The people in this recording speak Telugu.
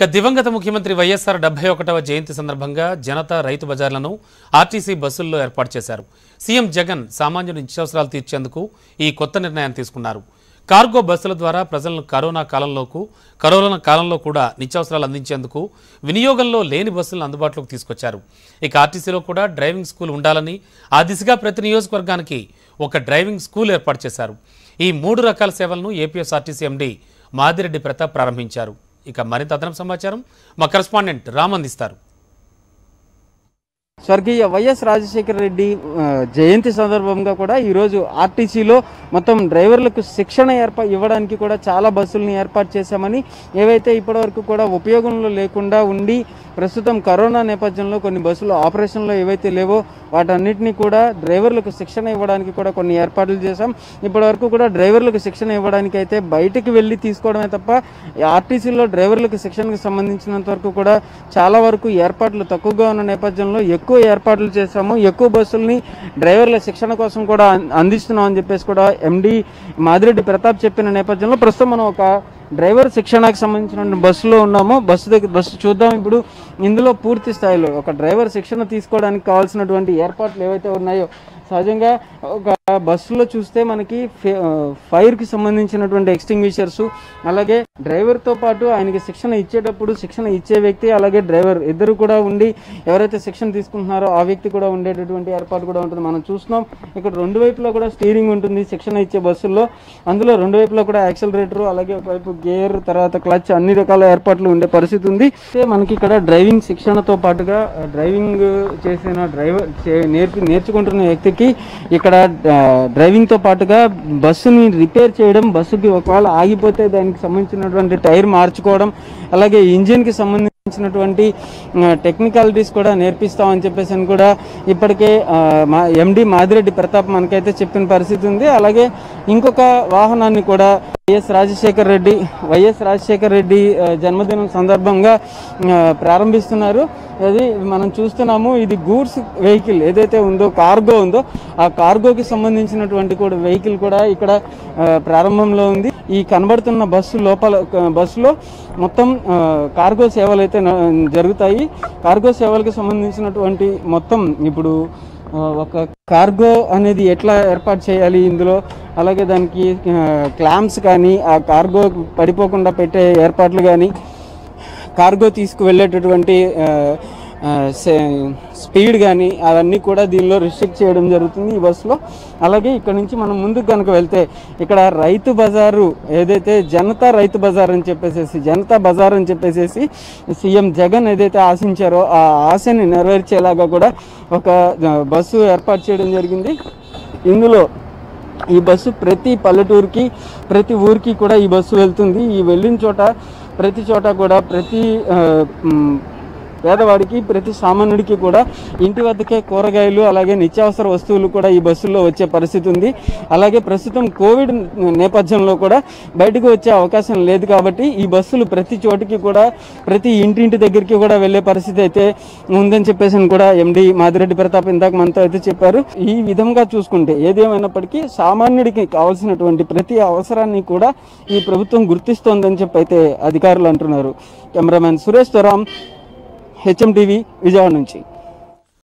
ఇక దివంగత ముఖ్యమంత్రి వైఎస్ఆర్ డెబ్బై ఒకటవ జయంతి సందర్భంగా జనతా రైతు బజార్లను ఆర్టీసీ బస్సుల్లో ఏర్పాటు చేశారు సీఎం జగన్ సామాన్యుడి నిత్యావసరాలు తీర్చేందుకు ఈ కొత్త నిర్ణయాన్ని తీసుకున్నారు కార్గో బస్సుల ద్వారా ప్రజలను కరోనా కాలంలోకు కరోనా కాలంలో కూడా నిత్యావసరాలు అందించేందుకు వినియోగంలో లేని బస్సులను అందుబాటులోకి తీసుకొచ్చారు ఇక ఆర్టీసీలో కూడా డ్రైవింగ్ స్కూల్ ఉండాలని ఆ దిశగా ప్రతి నియోజకవర్గానికి ఒక డ్రైవింగ్ స్కూల్ ఏర్పాటు చేశారు ఈ మూడు రకాల సేవలను ఏపీఎస్ఆర్టీసీ ఎండీ మాదిరెడ్డి ప్రతాప్ ప్రారంభించారు ఇక మరింత అదనపు సమాచారం మా కరెస్పాండెంట్ రామ్ అందిస్తారు స్వర్గీయ వైఎస్ రాజశేఖర రెడ్డి ఆ, జయంతి సందర్భంగా కూడా ఈరోజు ఆర్టీసీలో మొత్తం డ్రైవర్లకు శిక్షణ ఏర్పా ఇవ్వడానికి కూడా చాలా బస్సులను ఏర్పాటు చేశామని ఏవైతే ఇప్పటివరకు కూడా ఉపయోగంలో లేకుండా ఉండి ప్రస్తుతం కరోనా నేపథ్యంలో కొన్ని బస్సులు ఆపరేషన్లో ఏవైతే లేవో వాటన్నిటిని కూడా డ్రైవర్లకు శిక్షణ ఇవ్వడానికి కూడా కొన్ని ఏర్పాట్లు చేశాం ఇప్పటివరకు కూడా డ్రైవర్లకు శిక్షణ ఇవ్వడానికి అయితే బయటికి వెళ్ళి తీసుకోవడమే తప్ప ఈ ఆర్టీసీలో డ్రైవర్లకు శిక్షణకు సంబంధించినంత వరకు కూడా చాలా వరకు ఏర్పాట్లు తక్కువగా ఉన్న నేపథ్యంలో ఎక్కువ ఏర్పాట్లు చేశాము ఎక్కువ బస్సుల్ని డ్రైవర్ల శిక్షణ కోసం కూడా అం- అందిస్తున్నాం అని చెప్పేసి కూడా ఎండి మాదిరెడ్డి ప్రతాప్ చెప్పిన నేపథ్యంలో ప్రస్తుతం మనం ఒక డ్రైవర్ శిక్షణకు సంబంధించిన బస్సులో ఉన్నాము బస్సు దగ్గర బస్సు చూద్దాం ఇప్పుడు ఇందులో పూర్తి స్థాయిలో ఒక డ్రైవర్ శిక్షణ తీసుకోవడానికి కావాల్సినటువంటి ఏర్పాట్లు ఏవైతే ఉన్నాయో సహజంగా ఒక బస్సులో చూస్తే మనకి ఫే- ఆ, ఫైర్కి సంబంధించినటువంటి ఎక్స్టింగ్విషర్స్ అలాగే డ్రైవర్తో పాటు ఆయనకి శిక్షణ ఇచ్చేటప్పుడు శిక్షణ ఇచ్చే వ్యక్తి అలాగే డ్రైవర్ ఇద్దరు కూడా ఉండి ఎవరైతే శిక్షణ తీసుకుంటున్నారో ఆ వ్యక్తి కూడా ఉండేటటువంటి ఏర్పాటు కూడా ఉంటుంది మనం చూస్తున్నాం ఇక్కడ రెండు వైపులా కూడా స్టీరింగ్ ఉంటుంది శిక్షణ ఇచ్చే బస్సుల్లో అందులో రెండు వైపులా కూడా యాక్సలరేటర్ అలాగే ఒకవైపు గేర్ తర్వాత క్లచ్ అన్ని రకాల ఏర్పాట్లు ఉండే పరిస్థితి ఉంది అయితే మనకి ఇక్కడ డ్రైవింగ్ శిక్షణతో పాటుగా ఆ, డ్రైవింగ్ చేసిన డ్రైవర్ చే- నేర్పి నేర్చుకుంటున్న వ్యక్తికి ఇక్కడ ఆ, డ్రైవింగ్ తో పాటుగా బస్సుని రిపేర్ చేయడం బస్సుకి ఒకవేళ ఆగిపోతే దానికి సంబంధించినటువంటి టైర్ మార్చుకోవడం అలాగే ఇంజిన్ కి సంబంధించినటువంటి టెక్నికాలిటీస్ కూడా నేర్పిస్తామని చెప్పేసి అని కూడా ఇప్పటికే ఆ, మా ఎండి మాదిరెడ్డి ప్రతాప్ మనకైతే చెప్పిన పరిస్థితి ఉంది అలాగే ఇంకొక వాహనాన్ని కూడా వైఎస్ రాజశేఖర్ రెడ్డి వైఎస్ రాజశేఖర్ రెడ్డి ఆ, జన్మదినం సందర్భంగా ఆ, ప్రారంభిస్తున్నారు అది మనం చూస్తున్నాము ఇది గూడ్స్ వెహికల్ ఏదైతే ఉందో కార్గో ఉందో ఆ కార్గోకి సంబంధించినటువంటి కూడా వెహికల్ కూడా ఇక్కడ ఆ, ప్రారంభంలో ఉంది ఈ కనబడుతున్న బస్సు లోపల ఆ, బస్సులో మొత్తం ఆ, కార్గో సేవలు అయితే న- జరుగుతాయి కార్గో సేవలకు సంబంధించినటువంటి మొత్తం ఇప్పుడు ఆ, ఒక కార్గో అనేది ఎట్లా ఏర్పాటు చేయాలి ఇందులో అలాగే దానికి క్లాంప్స్ కానీ ఆ కార్గో పడిపోకుండా పెట్టే ఏర్పాట్లు కానీ కార్గో తీసుకువెళ్ళేటటువంటి ఆ, ఆ, సే- స్పీడ్ కానీ అవన్నీ కూడా దీనిలో రిస్ట్రిక్ట్ చేయడం జరుగుతుంది ఈ బస్సులో అలాగే ఇక్కడ నుంచి మనం ముందుకు కనుక వెళ్తే ఇక్కడ రైతు బజారు ఏదైతే జనతా రైతు బజార్ అని చెప్పేసి జనతా బజార్ అని చెప్పేసి సీఎం జగన్ ఏదైతే ఆశించారో ఆ ఆశని నెరవేర్చేలాగా కూడా ఒక ఆ, బస్సు ఏర్పాటు చేయడం జరిగింది ఇందులో ఈ బస్సు ప్రతి పల్లెటూరుకి ప్రతి ఊరికి కూడా ఈ బస్సు వెళ్తుంది ఈ వెళ్ళిన చోట ప్రతి చోట కూడా ప్రతి ఆ, మ్, పేదవాడికి ప్రతి సామాన్యుడికి కూడా ఇంటి వద్దకే కూరగాయలు అలాగే నిత్యావసర వస్తువులు కూడా ఈ బస్సుల్లో వచ్చే పరిస్థితి ఉంది అలాగే ప్రస్తుతం కోవిడ్ నేపథ్యంలో కూడా బయటకు వచ్చే అవకాశం లేదు కాబట్టి ఈ బస్సులు ప్రతి చోటికి కూడా ప్రతి ఇంటింటి దగ్గరికి కూడా వెళ్ళే పరిస్థితి అయితే ఉందని చెప్పేసి అని కూడా ఎండి మాదిరెడ్డి ప్రతాప్ ఇందాక మనతో అయితే చెప్పారు ఈ విధంగా చూసుకుంటే ఏదేమైనప్పటికీ సామాన్యుడికి కావాల్సినటువంటి ప్రతి అవసరాన్ని కూడా ఈ ప్రభుత్వం గుర్తిస్తోందని చెప్పి అయితే అధికారులు అంటున్నారు cameraman Suresh Toram HM TV Vijayawada నుంచి